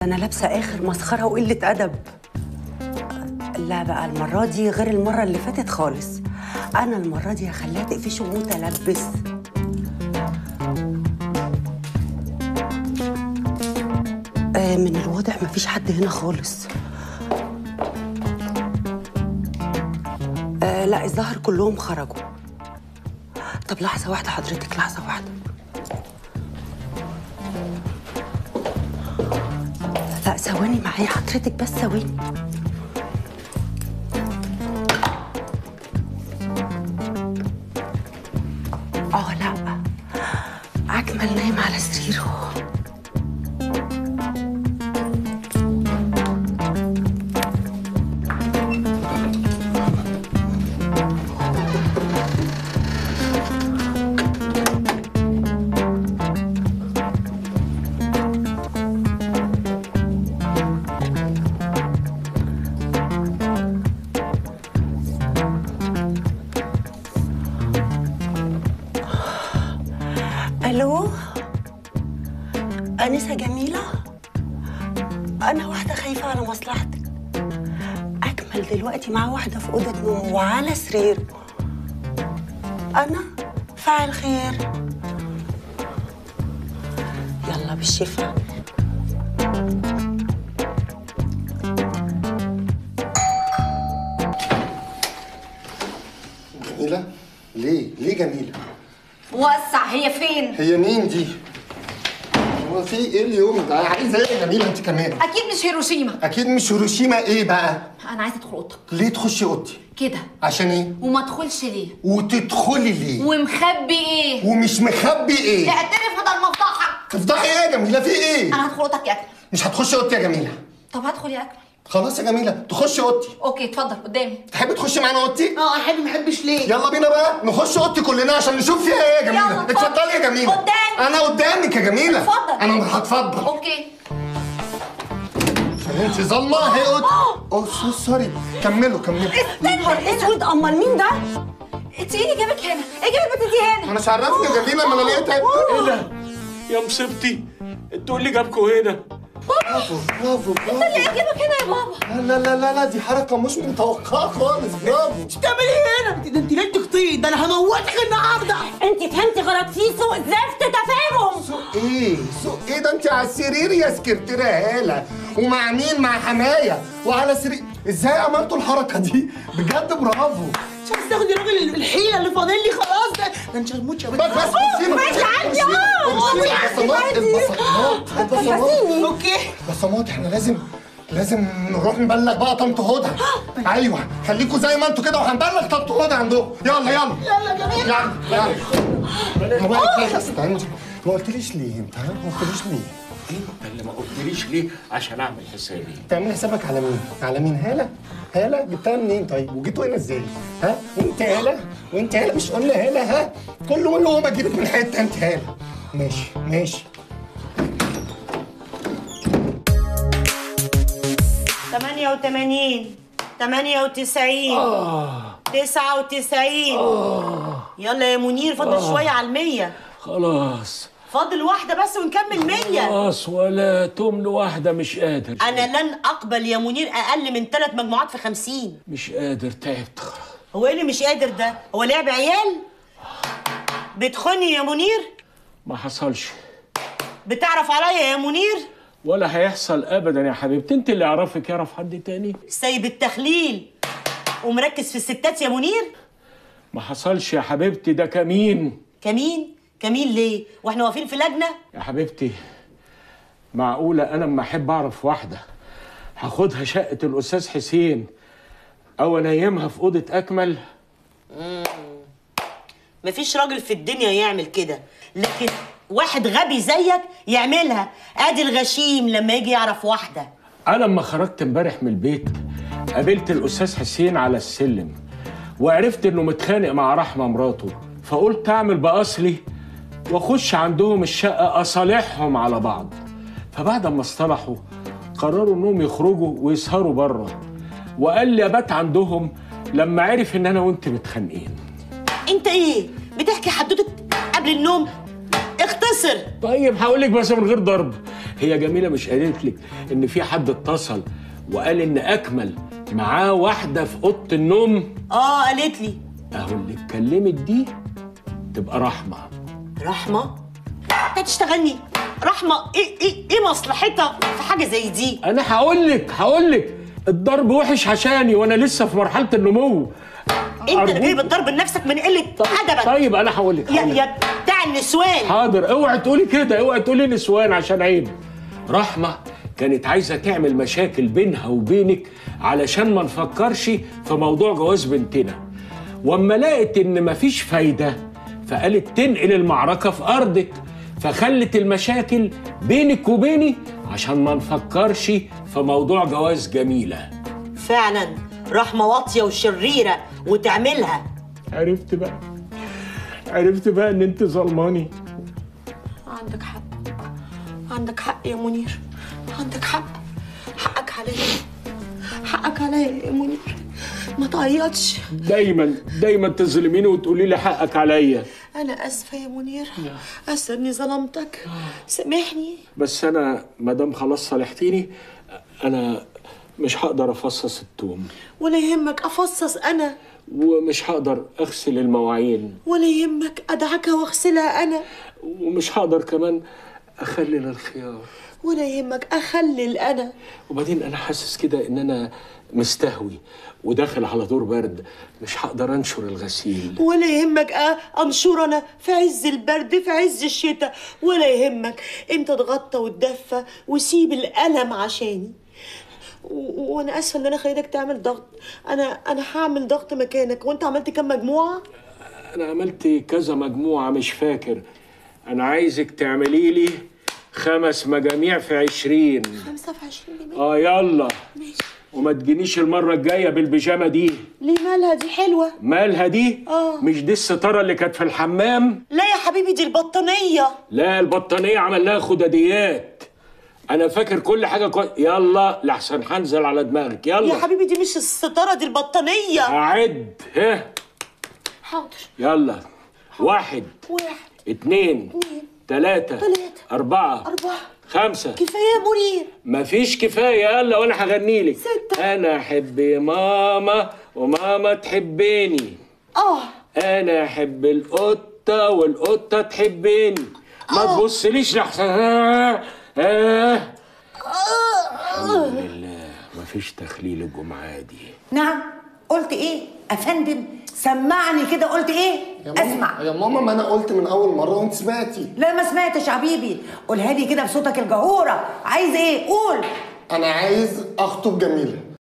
انا لابسه اخر مسخره وقله ادب لا بقى المره دي غير المره اللي فاتت خالص انا المره دي هخليها تقفشه متلبس آه من الواضح مفيش حد هنا خالص آه لا الظاهر كلهم خرجوا طب لحظه واحده حضرتك لحظه واحده لا ثواني معايا حضرتك بس ثواني اه لا اجمل نايم على سريره الو انسه جميله انا واحده خايفه على مصلحتك اكمل دلوقتي مع واحده في اوضه نوم وعلى سرير انا فاعل خير يلا بالشفا جميلة؟ ليه؟ ليه جميلة؟ وسع هي فين؟ هي مين دي؟ هو في ايه اليوم ده؟ عايزة ايه يا جميلة انت كمان؟ اكيد مش هيروشيما اكيد مش هيروشيما ايه بقى؟ انا عايزه ادخل اوضتك ليه تخشي اوضتي؟ كده عشان ايه؟ وما ادخلش ليه وتدخلي ليه؟ ومخبي ايه ومش مخبي ايه؟ اعترف بدل ما افضحك تفضحي ايه يا جميلة؟ في ايه؟ انا هدخل اوضتك يا اكرم مش هتخشي اوضتي يا جميلة طب هدخل يا اكرم خلاص يا جميلة تخشي اوضتي اوكي اتفضل قدامي تحبي تخشي معانا اوضتي؟ اه احب ما احبش ليه يلا بينا بقى نخش اوضتي كلنا عشان نشوف فيها ايه يا جميلة يلا، اتفضل. اتفضلي يا جميلة قدامي. انا قدامك يا جميلة اتفضل. انا هتفضل اوكي انت ظلمه هي اوضتي اوه سو سوري كملوا كملوا يا نهار اسود امال مين ده انت ايه اللي جابك هنا؟ ايه جابك بنتي هنا؟ انا مش عرفني يا جميله ما انا لقيتها ايه ده؟ يا مصيبتي انتوا اللي جابكوا هنا برافو برافو برافو ايه جابك هنا يا بابا؟ لا لا لا لا لا دي حركه مش متوقعه خالص برافو بتعملي ايه هنا؟ ده انت ليه تخطيط؟ ده انا هموتك النهارده انت فهمتي غلط في سوء زفت تفاهم سوق ايه سوق ايه ده انت على السرير يا سكرتيره هاله ومع مين مع حمايه وعلى سرير ازاي عملتوا الحركه دي بجد برافو مش عايز تاخدي راجل الحيله اللي فاضل لي خلاص ده ده انت هتموت يا بس بنت بس بصي ماشي عندي البصمات البصمات البصمات اوكي بصمات احنا لازم لازم نروح نبلغ بقى طنط هدى ايوه خليكوا زي ما انتوا كده وهنبلغ طنط هدى عندهم يلا يلا يلا جميل يلا يلا هو إيه؟ استنى ما قلتليش ليه انت ها ما قلتليش ليه انت اللي ما قلتليش ليه عشان اعمل حسابي تعمل حسابك على مين على مين هاله هاله جبتها منين طيب وجيتوا هنا ازاي ها وانت هاله وانت هاله مش قلنا هاله ها كل قول له ما اجيبك من حته انت هاله ماشي ماشي 88 98 99 يلا يا منير فاضل شوية على المية خلاص فاضل واحدة بس ونكمل مية خلاص ولا تمن واحدة مش قادر أنا لن أقبل يا منير أقل من ثلاث مجموعات في خمسين مش قادر تعبت خلاص هو إيه اللي مش قادر ده؟ هو لعب عيال؟ بتخني يا منير؟ ما حصلش بتعرف عليا يا منير؟ ولا هيحصل ابدا يا حبيبتي انت اللي يعرفك يعرف حد تاني سايب التخليل ومركز في الستات يا منير؟ ما حصلش يا حبيبتي ده كمين كمين؟ كمين ليه؟ واحنا واقفين في لجنة؟ يا حبيبتي معقولة أنا لما أحب أعرف واحدة هاخدها شقة الأستاذ حسين أو أنيمها في أوضة أكمل مفيش راجل في الدنيا يعمل كده لكن واحد غبي زيك يعملها ادي الغشيم لما يجي يعرف واحده أنا لما خرجت امبارح من البيت قابلت الأستاذ حسين على السلم وعرفت إنه متخانق مع رحمة مراته فقلت أعمل بأصلي وأخش عندهم الشقة أصالحهم على بعض فبعد ما اصطلحوا قرروا إنهم يخرجوا ويسهروا بره وقال لي أبات عندهم لما عرف إن أنا وأنت متخانقين انت ايه بتحكي حدوته قبل النوم اختصر طيب هقول لك بس من غير ضرب هي جميله مش قالت لك ان في حد اتصل وقال ان اكمل معاه واحده في اوضه النوم اه قالت لي اهو اللي اتكلمت دي تبقى رحمه رحمه انت تشتغلني رحمه ايه ايه ايه مصلحتها في حاجه زي دي انا هقول لك هقول لك الضرب وحش عشاني وانا لسه في مرحله النمو انت اللي أرجوك. جايب الضرب لنفسك من قله ادبك طيب انا هقول لك يا هقول لك. يا بتاع النسوان حاضر اوعي تقولي كده اوعي تقولي نسوان عشان عيب رحمه كانت عايزه تعمل مشاكل بينها وبينك علشان ما نفكرش في موضوع جواز بنتنا واما لقت ان مفيش فايده فقالت تنقل المعركه في ارضك فخلت المشاكل بينك وبيني عشان ما نفكرش في موضوع جواز جميله فعلا رحمه واطيه وشريره وتعملها عرفت بقى عرفت بقى ان انت ظلماني عندك حق عندك حق يا منير عندك حق حقك عليا حقك عليا يا منير ما تعيطش دايما دايما تظلميني وتقولي لي حقك عليا انا اسفه يا منير اسفه اني ظلمتك سامحني بس انا ما دام خلاص صالحتيني انا مش هقدر افصص التوم ولا يهمك افصص انا ومش هقدر اغسل المواعين ولا يهمك ادعكها واغسلها انا ومش هقدر كمان اخلل الخيار ولا يهمك اخلل انا وبعدين انا حاسس كده ان انا مستهوي وداخل على دور برد مش هقدر انشر الغسيل ولا يهمك أ- انشر انا في عز البرد في عز الشتاء ولا يهمك انت اتغطى وتدفى وسيب الالم عشاني و- وانا اسفه ان انا خليتك تعمل ضغط انا انا هعمل ضغط مكانك وانت عملت كام مجموعه انا عملت كذا مجموعه مش فاكر انا عايزك تعملي لي خمس مجاميع في عشرين 25 جنيه اه يلا ماشي وما تجينيش المرة الجاية بالبيجامة دي ليه مالها دي حلوه مالها دي؟ آه. مش دي الستارة اللي كانت في الحمام؟ لا يا حبيبي دي البطانيه لا البطانية عمل لها خداديات أنا فاكر كل حاجة كويس يلا لحسن هنزل على دماغك يا يلا حبيبي دي مش الستاره دي البطانيه أعد ها حاضر يلا واحد واحد اتنين اتنين تلاتة تلاتة أربعة أربعة خمسة كفايه يا منير مفيش كفاية يلا وأنا هغنيلك ستة. أنا أحب ماما وماما تحبني اه انا احب القطه والقطه تحبني ما تبصليش لحسن آه آه. الحمد لله مفيش تخليل الجمعه دي نعم قلت ايه افندم سمعني كده قلت ايه يا ماما اسمع يا ماما ما انا قلت من اول مره وانت سمعتي لا ما سمعتش يا حبيبي قولها لي كده بصوتك الجهوره عايز ايه قول انا عايز اخطب جميله